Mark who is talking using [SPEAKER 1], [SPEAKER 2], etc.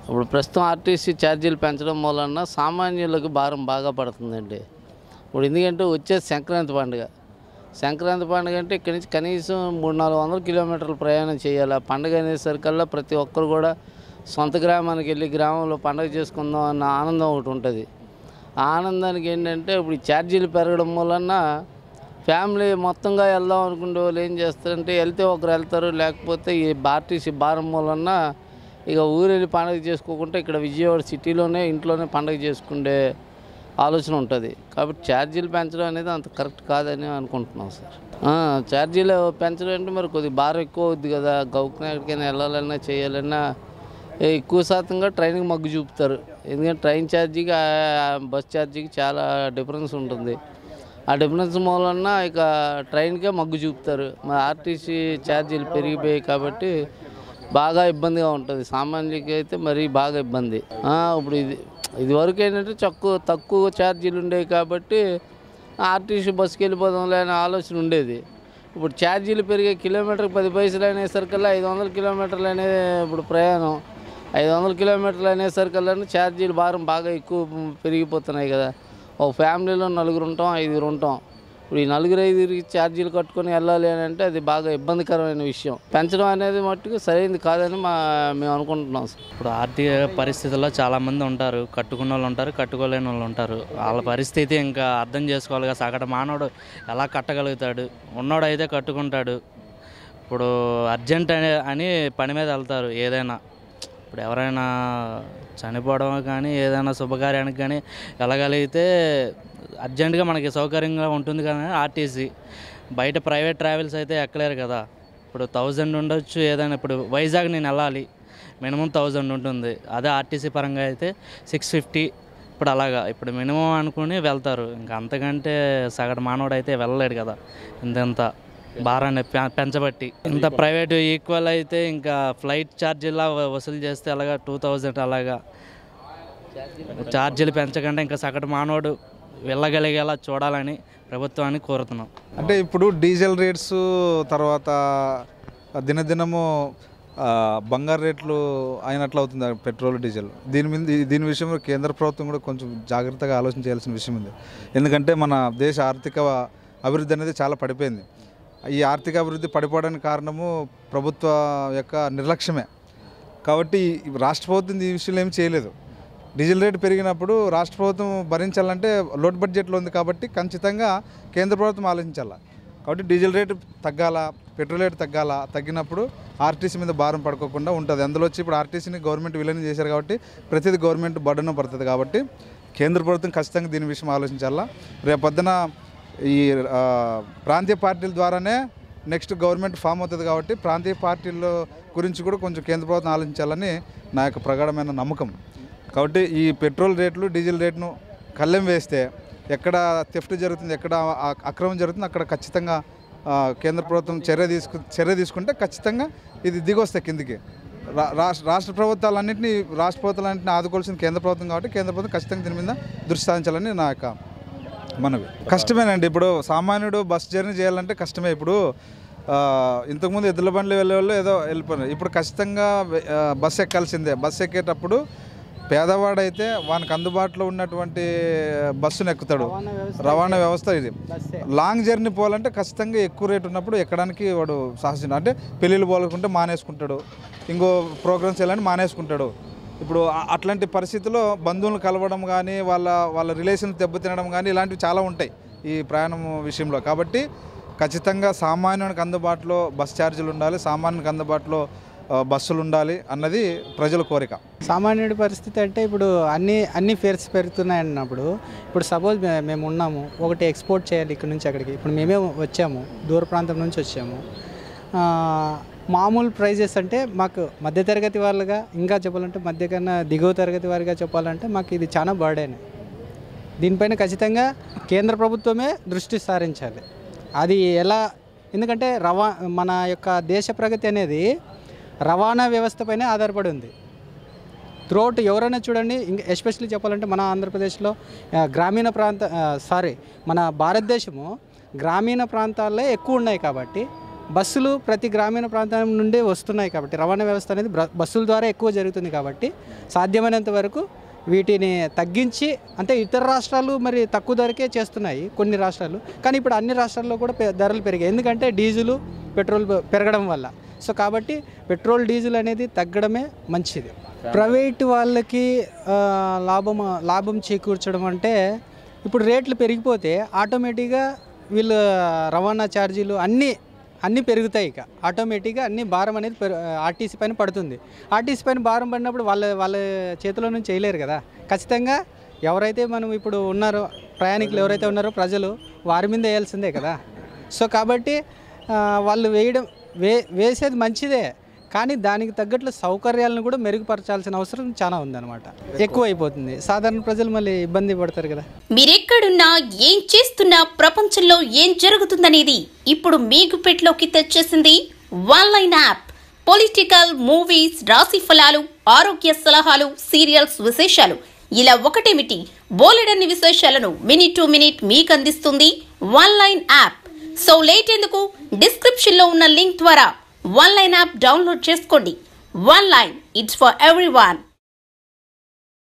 [SPEAKER 1] ఇప్పుడు ప్రస్తుతం ఆర్టీసీ ఛార్జీలు పెంచడం వలన సామాన్యులకు భారం బాగా పడుతుందండి ఇప్పుడు ఎందుకంటే వచ్చేది సంక్రాంతి పండుగ సంక్రాంతి పండుగ అంటే ఇక్కడి నుంచి కనీసం మూడు నాలుగు వందల కిలోమీటర్లు ప్రయాణం చేయాలి ఆ పండుగ అనేసరికల్లా ప్రతి ఒక్కరు కూడా సొంత గ్రామానికి వెళ్ళి గ్రామంలో పండుగ చేసుకుందాం అన్న ఆనందం ఒకటి ఉంటుంది ఆ ఆనందానికి ఏంటంటే ఇప్పుడు ఈ ఛార్జీలు పెరగడం వలన ఫ్యామిలీ మొత్తంగా వెళ్దాం అనుకునే వాళ్ళు ఏం చేస్తారంటే వెళ్తే ఒకరు వెళ్తారు లేకపోతే ఈ ఆర్టీసీ భారం వలన ఇక ఊరు వెళ్ళి పండుగ చేసుకోకుండా ఇక్కడ విజయవాడ సిటీలోనే ఇంట్లోనే పండుగ చేసుకునే ఆలోచన ఉంటుంది కాబట్టి ఛార్జీలు పెంచడం అనేది అంత కరెక్ట్ కాదని అనుకుంటున్నాం సార్ ఆ, ఛార్జీలు పెంచడం అంటే మరి కొద్దిగా భారం ఎక్కువ అవుద్ది కదా గౌకున ఎక్కడికైనా వెళ్ళాలన్నా చేయాలన్నా ఏ ఎక్కువ శాతంగా ట్రైన్కి మగ్గు చూపుతారు ఎందుకంటే ట్రైన్ ఛార్జీకి ఆ బస్ ఛార్జీకి చాలా డిఫరెన్స్ ఉంటుంది ఆ డిఫరెన్స్ మూలన ఇక ట్రైన్కే మగ్గు చూపుతారు మరి ఆర్టీసీ ఛార్జీలు పెరిగిపోయాయి కాబట్టి బాగా ఇబ్బందిగా ఉంటుంది సామాన్యులకి అయితే మరీ బాగా ఇబ్బంది ఆ, ఇప్పుడు ఇది ఇది వరకు ఏంటంటే తక్కువ తక్కువ ఛార్జీలు ఉండేవి కాబట్టి ఆర్టీసీ బస్సుకి వెళ్ళిపోదాంలే అనే ఆలోచన ఉండేది ఇప్పుడు ఛార్జీలు పెరిగే కిలోమీటర్కి పది పైసలు అనేసరికల్లా ఐదు వందల కిలోమీటర్లు అనే ఇప్పుడు ప్రయాణం ఐదు వందల కిలోమీటర్లు అనేసరికల్లా ఛార్జీలు భారం బాగా ఎక్కువ పెరిగిపోతున్నాయి కదా ఒక ఫ్యామిలీలో నలుగురు ఉంటాం ఐదుగురు ఉంటాం ఇప్పుడు ఈ నలుగురు ఐదుగురికి ఛార్జీలు కట్టుకొని వెళ్ళాలి అని అంటే అది బాగా ఇబ్బందికరమైన విషయం పెంచడం అనేది మట్టుకు సరైనది కాదని మా మేము అనుకుంటున్నాం సార్
[SPEAKER 2] ఇప్పుడు ఆర్థిక పరిస్థితుల్లో చాలామంది ఉంటారు కట్టుకున్న వాళ్ళు ఉంటారు కట్టుకోలేని వాళ్ళు ఉంటారు వాళ్ళ పరిస్థితి ఇంకా అర్థం చేసుకోవాలి కదా సగటు మానవుడు ఎలా కట్టగలుగుతాడు ఉన్నోడు అయితే కట్టుకుంటాడు ఇప్పుడు అర్జెంట్ అని అని పని మీద వెళ్తారు ఏదైనా ఇప్పుడు ఎవరైనా చనిపోవడం కానీ ఏదైనా శుభకార్యానికి కానీ వెళ్ళగలిగితే అర్జెంటుగా మనకి సౌకర్యంగా ఉంటుంది కానీ ఆర్టీసీ బయట ప్రైవేట్ ట్రావెల్స్ అయితే ఎక్కలేరు కదా ఇప్పుడు థౌజండ్ ఉండొచ్చు ఏదైనా ఇప్పుడు వైజాగ్ నేను వెళ్ళాలి మినిమం థౌజండ్ ఉంటుంది అదే ఆర్టీసీ పరంగా అయితే సిక్స్ ఫిఫ్టీ ఇప్పుడు అలాగా ఇప్పుడు మినిమం అనుకుని వెళ్తారు ఇంకా అంతకంటే సగటు మానవుడు అయితే వెళ్ళలేడు కదా ఇంతంత భారాన్ని పె- పెంచబట్టి ఇంత ప్రైవేట్ ఈక్వల్ అయితే ఇంకా ఫ్లైట్ ఛార్జీలా వసూలు చేస్తే అలాగా టూ థౌజండ్ అలాగా ఛార్జీలు పెంచకుండా ఇంకా సగటు మానవుడు వెళ్ళగలిగేలా చూడాలని ప్రభుత్వాన్ని కోరుతున్నాం
[SPEAKER 3] అంటే ఇప్పుడు డీజిల్ రేట్స్ తర్వాత దినదినము ఆ, బంగారు రేట్లు అయినట్లు అవుతుంది పెట్రోల్ డీజిల్ దీని మీద దీని విషయంలో కేంద్ర ప్రభుత్వం కూడా కొంచెం జాగ్రత్తగా ఆలోచన చేయాల్సిన విషయం ఉంది ఎందుకంటే మన దేశ ఆర్థిక అభివృద్ధి అనేది చాలా పడిపోయింది ఈ ఆర్థిక అభివృద్ధి పడిపోవడానికి కారణము ప్రభుత్వ యొక్క నిర్లక్ష్యమే కాబట్టి ఈ రాష్ట్ర ప్రభుత్వం ఈ విషయంలో ఏం చేయలేదు డీజిల్ రేటు పెరిగినప్పుడు రాష్ట్ర ప్రభుత్వం భరించాలంటే లోడ్ బడ్జెట్లో ఉంది కాబట్టి ఖచ్చితంగా కేంద్ర ప్రభుత్వం ఆలోచించాలి కాబట్టి డీజిల్ రేటు తగ్గాల పెట్రోల్ రేటు తగ్గాల తగ్గినప్పుడు ఆర్టీసీ మీద భారం పడుకోకుండా ఉంటుంది అందులో వచ్చి ఇప్పుడు ఆర్టీసీని గవర్నమెంట్ విలీనం చేశారు కాబట్టి ప్రతిదీ గవర్నమెంట్ బర్డన పడుతుంది కాబట్టి కేంద్ర ప్రభుత్వం ఖచ్చితంగా దీని విషయం ఆలోచించాలా రేపు పొద్దున ఈ ఆ, ప్రాంతీయ పార్టీల ద్వారానే నెక్స్ట్ గవర్నమెంట్ ఫామ్ అవుతుంది కాబట్టి ప్రాంతీయ పార్టీల గురించి కూడా కొంచెం కేంద్ర ప్రభుత్వం ఆలోచించాలని నా యొక్క ప్రగాఢమైన నమ్మకం కాబట్టి ఈ పెట్రోల్ రేట్లు డీజిల్ రేట్ను కళ్ళెం వేస్తే ఎక్కడ థెఫ్ట్ జరుగుతుంది ఎక్కడ ఆ- అక్రమం జరుగుతుంది అక్కడ ఖచ్చితంగా ఆ, కేంద్ర ప్రభుత్వం చర్య తీసుకు చర్య తీసుకుంటే ఖచ్చితంగా ఇది దిగొస్తాయి కిందికి రా- రాష్ట్ర రాష్ట్ర ప్రభుత్వాలన్నింటినీ రాష్ట్ర ప్రభుత్వాలన్నింటినీ ఆదుకోవాల్సింది కేంద్ర ప్రభుత్వం కాబట్టి కేంద్ర ప్రభుత్వం ఖచ్చితంగా దీని మీద దృష్టి సాధించాలని నా యొక్క మనవి కష్టమేనండి ఇప్పుడు సామాన్యుడు బస్ జర్నీ చేయాలంటే కష్టమే ఇప్పుడు ఆ, ఇంతకుముందు ఎద్దుల బండ్లు వెళ్ళే వాళ్ళు ఏదో వెళ్ళిపోయినారు ఇప్పుడు ఖచ్చితంగా వె- ఆ, బస్సు ఎక్కాల్సిందే బస్సు ఎక్కేటప్పుడు పేదవాడైతే వానికి అందుబాటులో ఉన్నటువంటి బస్సును ఎక్కుతాడు రవాణా వ్యవస్థ ఇది లాంగ్ జర్నీ పోవాలంటే ఖచ్చితంగా ఎక్కువ రేటు ఉన్నప్పుడు ఎక్కడానికి వాడు సాహసించాడు అంటే పెళ్ళిళ్ళు పోవాలనుకుంటే మానేసుకుంటాడు ఇంకో ప్రోగ్రామ్స్ వెళ్ళని మానేసుకుంటాడు ఇప్పుడు ఆ- అట్లాంటి పరిస్థితుల్లో బంధువులను కలవడం కానీ వాళ్ళ వాళ్ళ రిలేషన్ దెబ్బతినడం కానీ ఇలాంటివి చాలా ఉంటాయి ఈ ప్రయాణం విషయంలో కాబట్టి ఖచ్చితంగా సామాన్యునికి అందుబాటులో బస్ ఛార్జీలు ఉండాలి సామాన్యునికి అందుబాటులో ఆ, బస్సులు ఉండాలి అన్నది ప్రజల కోరిక
[SPEAKER 4] సామాన్యుడి పరిస్థితి అంటే ఇప్పుడు అన్ని అన్ని ఫేర్స్ పెరుగుతున్నాయి అన్నప్పుడు ఇప్పుడు సపోజ్ మే- మేము ఉన్నాము ఒకటి ఎక్స్పోర్ట్ చేయాలి ఇక్కడ నుంచి అక్కడికి ఇప్పుడు మేమే వచ్చాము దూర ప్రాంతం నుంచి వచ్చాము ఆ, మామూలు ప్రైజెస్ అంటే మాకు మధ్యతరగతి వాళ్ళుగా ఇంకా చెప్పాలంటే మధ్య కన్నా దిగువ తరగతి వారిగా చెప్పాలంటే మాకు ఇది చాలా బర్డెన్ దీనిపైన ఖచ్చితంగా కేంద్ర ప్రభుత్వమే దృష్టి సారించాలి అది ఎలా ఎందుకంటే రవా మన యొక్క దేశ ప్రగతి అనేది రవాణా వ్యవస్థపైనే ఆధారపడి ఉంది త్రూఅవుట్ ఎవరైనా చూడండి ఇంకా ఎస్పెషల్లీ చెప్పాలంటే మన ఆంధ్రప్రదేశ్లో ఆ, గ్రామీణ ప్రాంత సారీ మన భారతదేశము గ్రామీణ ప్రాంతాల్లో ఎక్కువ ఉన్నాయి కాబట్టి బస్సులు ప్రతి గ్రామీణ ప్రాంతం నుండే వస్తున్నాయి కాబట్టి రవాణా వ్యవస్థ అనేది బ్ర- బస్సుల ద్వారా ఎక్కువ జరుగుతుంది కాబట్టి సాధ్యమైనంత వరకు వీటిని తగ్గించి అంటే ఇతర రాష్ట్రాలు మరి తక్కువ ధరకే చేస్తున్నాయి కొన్ని రాష్ట్రాలు కానీ ఇప్పుడు అన్ని రాష్ట్రాల్లో కూడా పె- ధరలు పెరిగాయి ఎందుకంటే డీజిలు పెట్రోల్ పె- పెరగడం వల్ల సో కాబట్టి పెట్రోల్ డీజిల్ అనేది తగ్గడమే మంచిది ప్రైవేట్ వాళ్ళకి ఆ, లాభం లాభం చేకూర్చడం అంటే ఇప్పుడు రేట్లు పెరిగిపోతే ఆటోమేటిక్గా వీళ్ళు రవాణా ఛార్జీలు అన్నీ అన్నీ పెరుగుతాయి ఇక ఆటోమేటిక్గా అన్ని భారం అనేది పెరు ఆర్టీసీ పైన పడుతుంది ఆర్టీసీ పైన భారం పడినప్పుడు వాళ్ళ వాళ్ళ చేతిలో నుంచి చేయలేరు కదా ఖచ్చితంగా ఎవరైతే మనం ఇప్పుడు ఉన్నారో ప్రయాణికులు ఎవరైతే ఉన్నారో ప్రజలు వారి మీద వేయాల్సిందే కదా సో కాబట్టి ఆ, వాళ్ళు వేయడం వే వేసేది మంచిదే కానీ దానికి తగ్గట్లు సౌకర్యాలను కూడా మెరుగుపరచాల్సిన అవసరం చాలా ఉందన్నమాట ఎక్కువ అయిపోతుంది సాధారణ ప్రజలు మళ్ళీ ఇబ్బంది పడతారు కదా
[SPEAKER 5] మీరెక్కడున్నా ఏం చేస్తున్నా ప్రపంచంలో ఏం జరుగుతుందనేది ఇప్పుడు మీ గుప్పెట్లోకి తెచ్చేసింది one line app political movies రాశి ఫలాలు ఆరోగ్య సలహాలు సీరియల్స్ విశేషాలు ఇలా ఒకటేమిటి బోలెడన్ని విశేషాలను మినిట్ టు మినిట్ మీకు అందిస్తుంది one line app so late ఎందుకు డిస్క్రిప్షన్ లో ఉన్న లింక్ ద్వారా వన్ లైన్ యాప్ డౌన్లోడ్ చేసుకోండి one line it's for every